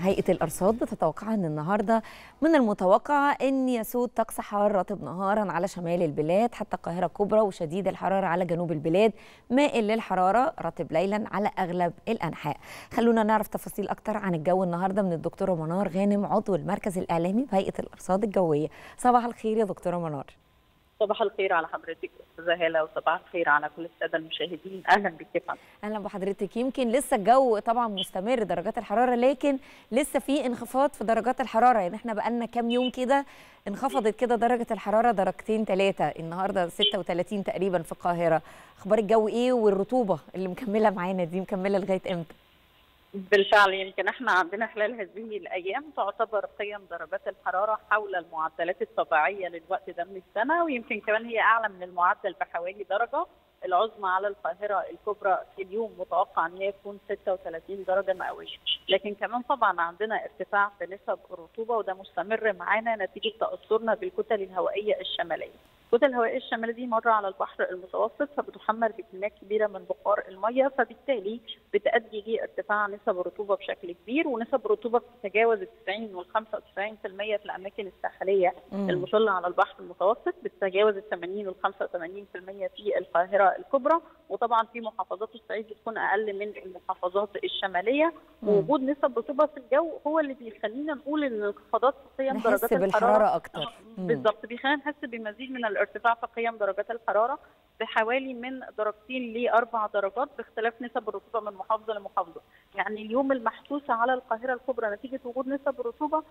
هيئة الأرصاد بتتوقع أن النهاردة من المتوقع أن يسود طقس حار رطب نهارا على شمال البلاد حتى القاهرة الكبرى وشديد الحرارة على جنوب البلاد مائل للحرارة رطب ليلا على أغلب الأنحاء خلونا نعرف تفاصيل أكتر عن الجو النهاردة من الدكتورة منار غانم عضو المركز الإعلامي بهيئة الأرصاد الجوية صباح الخير يا دكتورة منار صباح الخير على حضرتك استاذه هاله وصباح الخير على كل الساده المشاهدين اهلا بك يا فندم اهلا بحضرتك يمكن لسه الجو طبعا مستمر درجات الحراره لكن لسه في انخفاض في درجات الحراره يعني احنا بقالنا كام يوم كده انخفضت كده درجه الحراره درجتين ثلاثه النهارده 36 تقريبا في القاهره اخبار الجو ايه والرطوبه اللي مكمله معانا دي مكمله لغايه امتى بالفعل يمكن احنا عندنا خلال هذه الايام تعتبر قيم درجات الحراره حول المعدلات الطبيعيه للوقت ده من السنه ويمكن كمان هي اعلى من المعدل بحوالي درجه العظمى على القاهره الكبرى في اليوم متوقع ان هي تكون 36 درجه مئويه لكن كمان طبعا عندنا ارتفاع في نسب الرطوبه وده مستمر معانا نتيجه تاثرنا بالكتل الهوائيه الشماليه الكتل الهوائيه الشماليه دي مره على البحر المتوسط فبتحمل بكميات كبيره من بخار الميه فبالتالي بتؤدي لارتفاع نسب الرطوبه بشكل كبير ونسب الرطوبه بتتجاوز ال 90 وال 95% في الاماكن الساحليه مم. المطله على البحر المتوسط بتتجاوز ال 80 وال 85% في القاهره الكبرى وطبعا في محافظات الصعيد بتكون اقل من المحافظات الشماليه مم. ووجود نسب رطوبه في الجو هو اللي بيخلينا نقول ان انخفاضات في قيم درجات نحس الحراره بالحراره اكتر مم. بالظبط بيخلينا نحس بمزيد من الارتفاع في قيم درجات الحراره بحوالي من درجتين لاربع درجات باختلاف نسب الرطوبه من محافظه لمحافظه، يعني اليوم المحسوسه على القاهره الكبرى نتيجه وجود نسب الرطوبه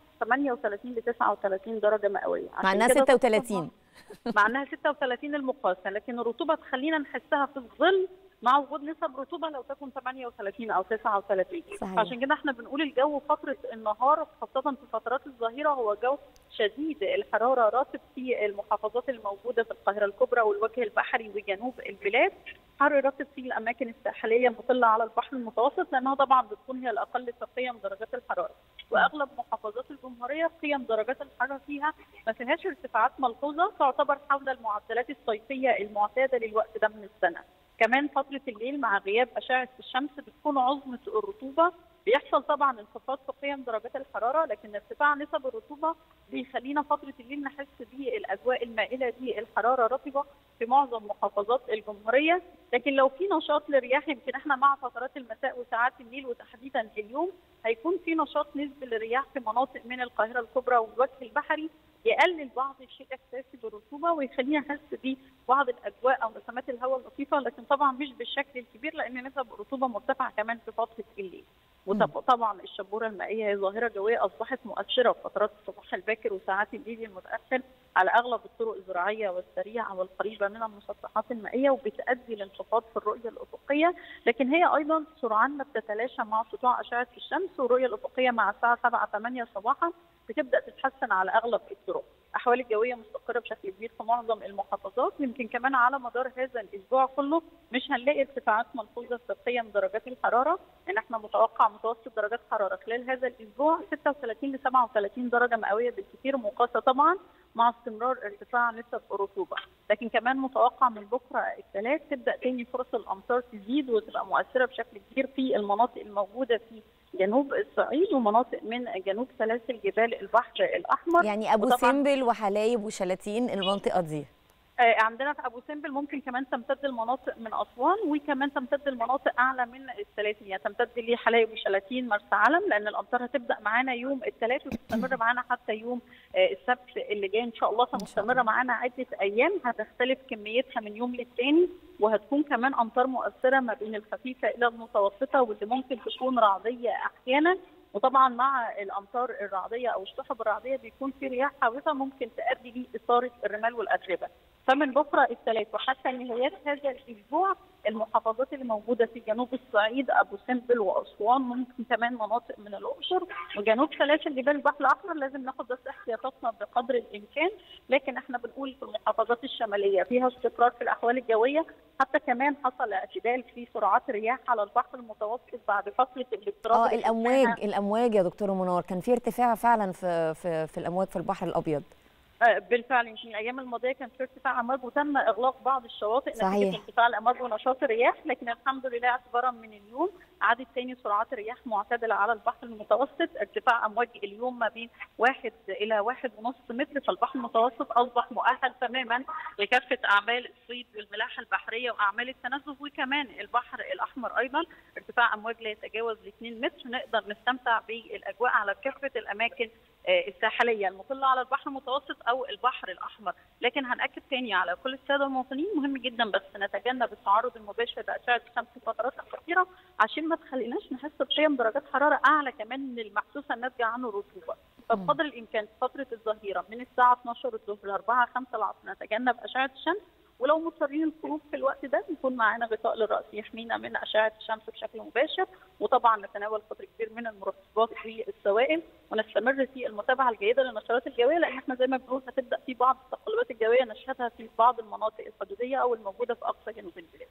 38 ل 39 درجه مئويه مع انها كده 36 مع انها 36 المقاسه لكن الرطوبه تخلينا نحسها في الظل مع وجود نسب رطوبه لو تكن 38 او 39 صحيح. عشان كده احنا بنقول الجو فتره النهار خاصه في فترات الظهيره هو جو شديد الحراره راتب في المحافظات الموجوده في القاهره الكبرى والوجه البحري وجنوب البلاد حر راتب في الاماكن الساحليه المطله على البحر المتوسط لانها طبعا بتكون هي الاقل في قيم درجات الحراره واغلب محافظات الجمهوريه قيم درجات الحراره فيها ما فيهاش ارتفاعات ملحوظه تعتبر حول المعدلات الصيفيه المعتاده للوقت ده من السنه كمان فتره الليل مع غياب اشعه الشمس بتكون عظمه الرطوبه بيحصل طبعا انخفاض في قيم درجات الحراره لكن ارتفاع نسب الرطوبه بيخلينا فتره الليل نحس بالاجواء المائله دي الحراره رطبه في معظم محافظات الجمهوريه لكن لو في نشاط للرياح يمكن احنا مع فترات المساء وساعات الليل وتحديدا اليوم هيكون في نشاط نسبي للرياح في مناطق من القاهره الكبرى والوجه البحري يقلل بعض الشيء احساسي بالرطوبه ويخلينا نحس ببعض الاجواء او نسمات الهواء اللطيفه لكن طبعا مش بالشكل الكبير لان نسب الرطوبه مرتفعه كمان في فتره الليل. وطبعا الشبوره المائيه هي ظاهره جويه اصبحت مؤثره في فترات الصباح الباكر وساعات الليل المتاخر على اغلب الطرق الزراعيه والسريعه والقريبه من المسطحات المائيه وبتؤدي لانخفاض في الرؤيه الافقيه لكن هي ايضا سرعان ما بتتلاشى مع سطوع اشعه الشمس والرؤيه الافقيه مع الساعه 7 8 صباحا بتبدا تتحسن على اغلب الطرق. الاحوال الجويه مستقره بشكل كبير في معظم المحافظات يمكن كمان على مدار هذا الاسبوع كله مش هنلاقي ارتفاعات ملحوظه في قيم درجات الحراره ان احنا متوقع متوسط درجات حراره خلال هذا الاسبوع 36 ل 37 درجه مئويه بالكثير مقاسه طبعا مع استمرار ارتفاع نسب الرطوبه لكن كمان متوقع من بكره الثلاث تبدا تاني فرص الامطار تزيد وتبقى مؤثره بشكل كبير في المناطق الموجوده في جنوب الصعيد ومناطق من جنوب سلاسل جبال البحر الاحمر يعني ابو وطبعاً- سمبل وحلايب وشلاتين المنطقه دي آه، عندنا في ابو سمبل ممكن كمان تمتد المناطق من اسوان وكمان تمتد المناطق اعلى من السلاسل يعني تمتد لحلايب وشلاتين مرسى علم لان الامطار هتبدا معانا يوم الثلاث وتستمر معانا حتى يوم آه، السبت اللي جاي ان شاء الله فمستمره معانا عده ايام هتختلف كميتها من يوم للتاني وهتكون كمان امطار مؤثره ما بين الخفيفه الى المتوسطه واللي ممكن تكون رعديه احيانا وطبعا مع الامطار الرعديه او السحب الرعديه بيكون في رياح حاوفه ممكن تؤدي لاثاره الرمال والاتربه فمن بكره الثلاث وحتى نهايات هذا الاسبوع المحافظات اللي موجوده في جنوب الصعيد ابو سمبل واسوان ممكن كمان مناطق من الاقصر وجنوب سلاسل جبال البحر الاحمر لازم ناخد بس احتياطاتنا بقدر الامكان لكن احنا بنقول في المحافظات الشماليه فيها استقرار في الاحوال الجويه حتى كمان حصل اعتدال في سرعات الرياح على البحر المتوسط بعد فتره الاضطراب اه اللي الامواج شفناها. الامواج يا دكتوره منار كان في ارتفاع فعلا في في في الامواج في البحر الابيض آه، بالفعل يمكن الايام الماضيه كان في ارتفاع امواج وتم اغلاق بعض الشواطئ صحيح. نتيجه ارتفاع الامواج ونشاط الرياح لكن الحمد لله اعتبارا من اليوم عدد تاني سرعات الرياح معتدله على البحر المتوسط ارتفاع امواج اليوم ما بين واحد الى واحد ونص متر فالبحر المتوسط اصبح مؤهل تماما لكافه اعمال الصيد والملاحه البحريه واعمال التنزه وكمان البحر الاحمر ايضا ارتفاع امواج لا يتجاوز 2 متر نقدر نستمتع بالاجواء على كافه الاماكن الساحليه المطله على البحر المتوسط او البحر الاحمر لكن هناكد تاني على كل الساده المواطنين مهم جدا بس نتجنب التعرض المباشر لاشعه الشمس في الفترات الاخيره عشان ما تخليناش نحس بقيم درجات حراره اعلى كمان من المحسوسه الناتجه عن الرطوبه فبقدر الامكان في فتره الظهيره من الساعه 12 الظهر ل 4 5 العصر نتجنب اشعه الشمس ولو مضطرين الخروج في الوقت ده يكون معانا غطاء للراس يحمينا من اشعه الشمس بشكل مباشر وطبعا نتناول قدر كبير من المرطبات والسوائل ونستمر في المتابعه الجيده للنشرات الجويه لان احنا زي ما بنقول هتبدا في بعض التقلبات الجويه نشهدها في بعض المناطق الحدوديه او الموجوده في اقصى جنوب البلاد.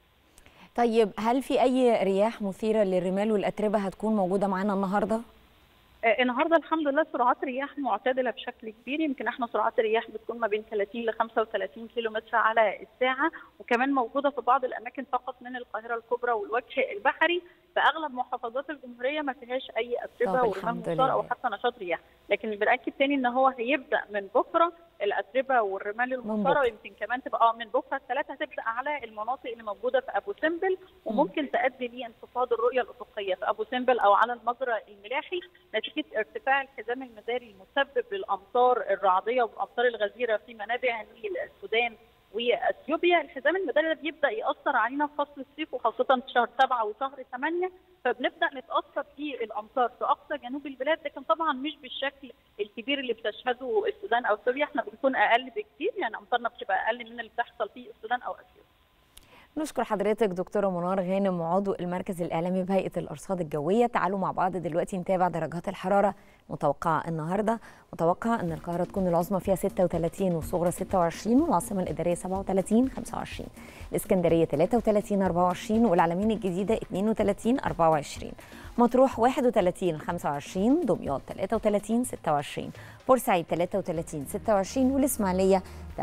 طيب هل في اي رياح مثيره للرمال والاتربه هتكون موجوده معانا النهارده؟ آه النهارده الحمد لله سرعات رياح معتدله بشكل كبير يمكن احنا سرعات الرياح بتكون ما بين 30 ل 35 كيلو متر على الساعه وكمان موجوده في بعض الاماكن فقط من القاهره الكبرى والوجه البحري في اغلب محافظات الجمهوريه ما فيهاش اي اتربه ورمال مثار او حتى نشاط رياح لكن بنأكد تاني ان هو هيبدا من بكره الاتربه والرمال المثاره ويمكن كمان تبقى اه من بكره الثلاثه هتبدا على المناطق اللي موجوده في ابو سمبل وممكن تؤدي لانخفاض الرؤيه الافقيه في ابو سمبل او على المجرى الملاحي نتيجه ارتفاع الحزام المداري المسبب للامطار الرعديه والامطار الغزيره في منابع النيل السودان واثيوبيا الحزام المداري ده بيبدا ياثر علينا في فصل الصيف وخاصه في شهر سبعه وشهر ثمانيه فبنبدا نتاثر في الامطار في اقصى جنوب البلاد لكن طبعا مش بالشكل الكبير اللي بتشهده السودان او سوريا احنا بنكون اقل بكتير يعني امطارنا بتبقى اقل من اللي بتحصل في السودان او اثيوبيا. نشكر حضرتك دكتوره منار غانم عضو المركز الاعلامي بهيئه الارصاد الجويه تعالوا مع بعض دلوقتي نتابع درجات الحراره متوقعه النهارده متوقع ان القاهره تكون العظمى فيها 36 والصغرى 26 والعاصمه الاداريه 37 25 الاسكندريه 33 24 والعلمين الجديده 32 24 مطروح 31 25 دمياط 33 26 بورسعيد 33 26 والاسماعيليه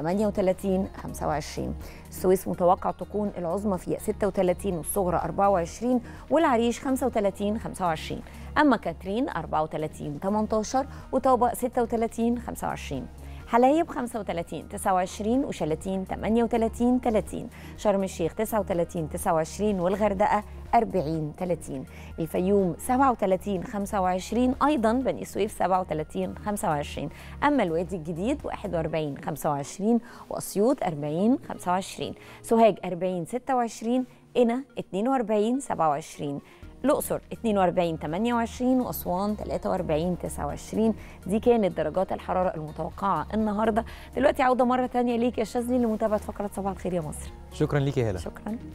38 25 السويس متوقع تكون العظمى فيها 36 والصغرى 24 والعريش 35 25 اما كاترين 34 18 وطابق 36 25 حلايب 35 29 وشلاتين 38 30 شرم الشيخ 39 29 والغردقه 40 30 الفيوم 37 25 ايضا بني سويف 37 25 اما الوادي الجديد 41 25 واسيوط 40 25 سوهاج 40 26 قنا 42 27 الأقصر 42 28 وأسوان 43 29 دي كانت درجات الحرارة المتوقعة النهاردة دلوقتي عودة مرة تانية ليك يا شاذلي لمتابعة فقرة صباح الخير يا مصر شكرا ليك يا هلا شكرا